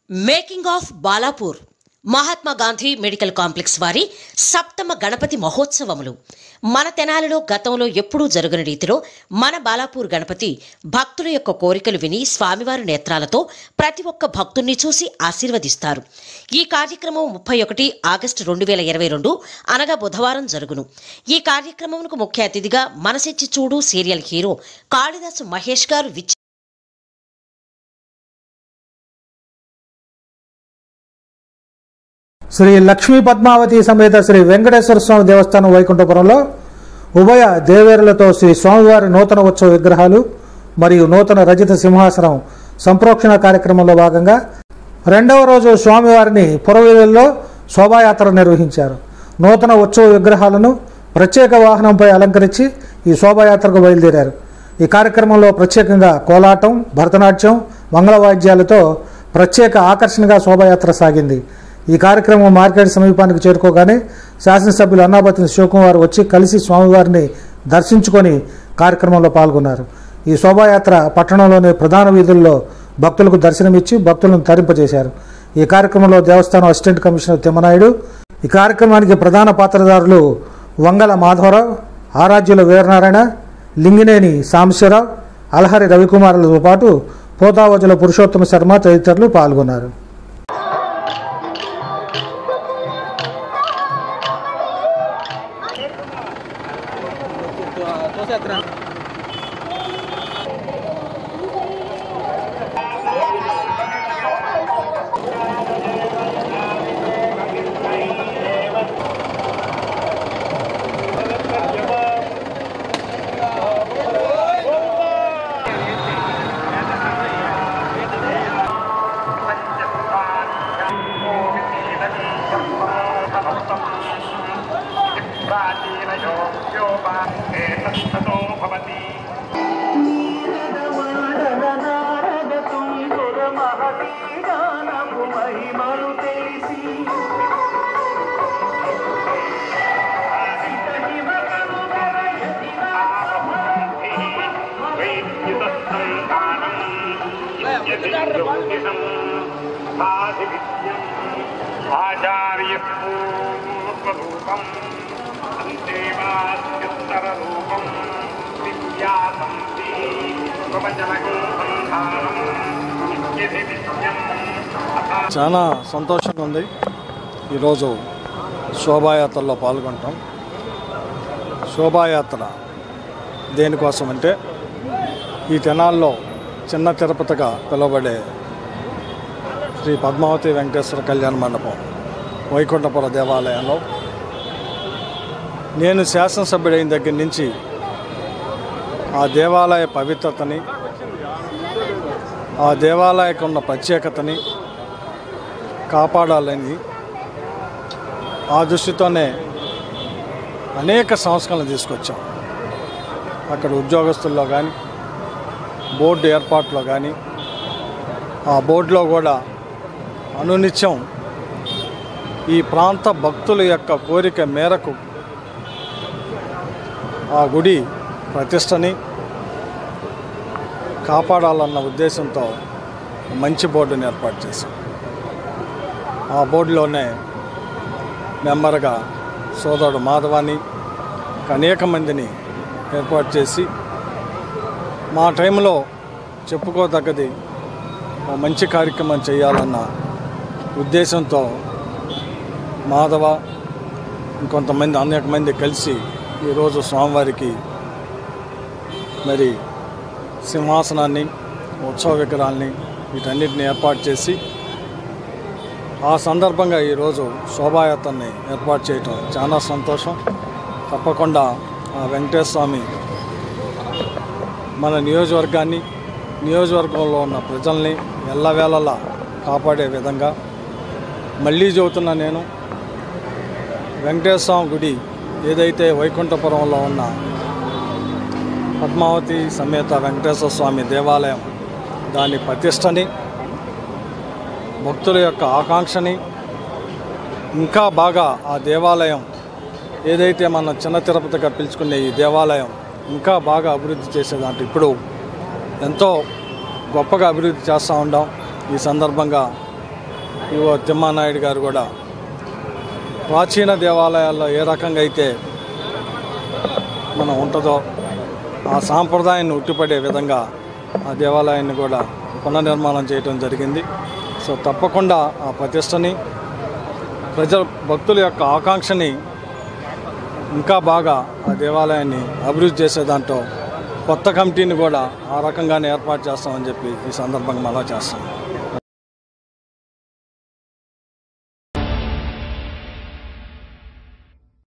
making of Balapur Mahatma Gandhi medical complex వారి సప్తమ గణపతి మహోత్సవములు మన తెనాలిలో గతంలో ఎప్పుడూ జరగని రీతిలో మన బాలాపూర్ గణపతి భక్తుల యొక్క కోరికలు విని స్వామివారి నేత్రాలతో ప్రతి ఒక్క భక్తుణ్ణి చూసి ఆశీర్వదిస్తారు ఈ కార్యక్రమం ముప్పై ఒకటి ఆగస్టు రెండు వేల ఇరవై రెండు అనగా బుధవారం జరుగును ఈ కార్యక్రమంకు ముఖ్య అతిథిగా మనసిచ్చి చూడు సీరియల్ హీరో కాళిదాసు మహేష్ గారు విచ్చి శ్రీ లక్ష్మీ పద్మావతి సమేత శ్రీ వెంకటేశ్వర స్వామి దేవస్థానం వైకుంఠపురంలో ఉభయ దేవేరులతో శ్రీ స్వామివారి నూతన ఉత్సవ విగ్రహాలు మరియు నూతన రజిత సింహాసనం సంప్రోక్షణ కార్యక్రమంలో భాగంగా రెండవ రోజు స్వామివారిని పురవీధుల్లో శోభాయాత్ర నిర్వహించారు నూతన ఉత్సవ విగ్రహాలను ప్రత్యేక వాహనంపై అలంకరించి ఈ శోభాయాత్రకు బయలుదేరారు ఈ కార్యక్రమంలో ప్రత్యేకంగా కోలాటం భరతనాట్యం మంగళవాద్యాలతో ప్రత్యేక ఆకర్షణగా శోభాయాత్ర సాగింది ఈ కార్యక్రమం మార్కెట్ సమీపానికి చేరుకోగానే శాసనసభ్యులు అన్నాపతిని శివకుమార్ వచ్చి కలిసి స్వామివారిని దర్శించుకొని కార్యక్రమంలో పాల్గొన్నారు ఈ శోభాయాత్ర పట్టణంలోని ప్రధాన వీధుల్లో భక్తులకు దర్శనమిచ్చి భక్తులను తరింపజేశారు ఈ కార్యక్రమంలో దేవస్థానం అసిస్టెంట్ కమిషనర్ తిమ్మనాయుడు ఈ కార్యక్రమానికి ప్రధాన పాత్రధారులు వంగల మాధవరావు ఆరాధ్యుల వీరనారాయణ లింగినేని సాంబశివరావు అలహరి రవికుమారులతో పాటు పోతావజుల పురుషోత్తమ శర్మ తదితరులు పాల్గొన్నారు प्राचीनयोग्योपा एतत्ततो भवति మహిమలు తెలిసి ఆచార్యస్వరూపం అంతేవాస్యుత్తరూపం విద్యాసం ప్రవచనకం సంధానం నిత్యధి నిత్యం అథా చాలా సంతోషంగా ఉంది ఈరోజు శోభాయాత్రలో పాల్గొంటాం శోభాయాత్ర దేనికోసం అంటే ఈ తెనాల్లో చిన్న తిరుపతిగా పిలువబడే శ్రీ పద్మావతి వెంకటేశ్వర కళ్యాణ మండపం వైకుంఠపుర దేవాలయంలో నేను శాసనసభ్యుడైన దగ్గర నుంచి ఆ దేవాలయ పవిత్రతని ఆ దేవాలయకు ఉన్న ప్రత్యేకతని కాపాడాలని ఆ దృష్టితోనే అనేక సంస్కరణలు తీసుకొచ్చాం అక్కడ ఉద్యోగస్తుల్లో కానీ బోర్డు ఏర్పాట్లో కానీ ఆ బోర్డులో కూడా అనునిత్యం ఈ ప్రాంత భక్తుల యొక్క కోరిక మేరకు ఆ గుడి ప్రతిష్టని కాపాడాలన్న ఉద్దేశంతో మంచి బోర్డుని ఏర్పాటు చేశాం ఆ బోర్డులోనే మెంబర్గా సోదరుడు మాధవాని అనేక మందిని ఏర్పాటు చేసి మా టైంలో చెప్పుకోదగ్గది ఓ మంచి కార్యక్రమం చేయాలన్న ఉద్దేశంతో మాధవ ఇంకొంతమంది అనేక మంది కలిసి ఈరోజు స్వామివారికి మరి సింహాసనాన్ని ఉత్సవ విగ్రహాల్ని వీటన్నిటిని ఏర్పాటు చేసి ఆ సందర్భంగా ఈరోజు శోభాయాత్రని ఏర్పాటు చేయటం చాలా సంతోషం తప్పకుండా ఆ వెంకటేశ్వర స్వామి మన నియోజకవర్గాన్ని నియోజకవర్గంలో ఉన్న ప్రజల్ని ఎల్లవేళలా కాపాడే విధంగా మళ్ళీ చెబుతున్నా నేను వెంకటేశ్వర స్వామి గుడి ఏదైతే వైకుంఠపురంలో ఉన్న పద్మావతి సమేత వెంకటేశ్వర స్వామి దేవాలయం దాని ప్రతిష్టని భక్తుల యొక్క ఆకాంక్షని ఇంకా బాగా ఆ దేవాలయం ఏదైతే మనం చిన్న తిరుపతిగా పిలుచుకునే ఈ దేవాలయం ఇంకా బాగా అభివృద్ధి చేసేదాంట్లో ఇప్పుడు ఎంతో గొప్పగా అభివృద్ధి చేస్తూ ఉండాం ఈ సందర్భంగా ఈవో తిమ్మానాయుడు గారు కూడా ప్రాచీన దేవాలయాల్లో ఏ రకంగా అయితే మనం ఉంటుందో ఆ సాంప్రదాయాన్ని ఉట్టిపడే విధంగా ఆ దేవాలయాన్ని కూడా పునర్నిర్మాణం చేయడం జరిగింది సో తప్పకుండా ఆ ప్రతిష్టని ప్రజల భక్తుల యొక్క ఆకాంక్షని ఇంకా బాగా ఆ దేవాలయాన్ని అభివృద్ధి చేసే దాంట్లో కొత్త కమిటీని కూడా ఆ రకంగానే ఏర్పాటు చేస్తామని చెప్పి ఈ సందర్భంగా మనం చేస్తాం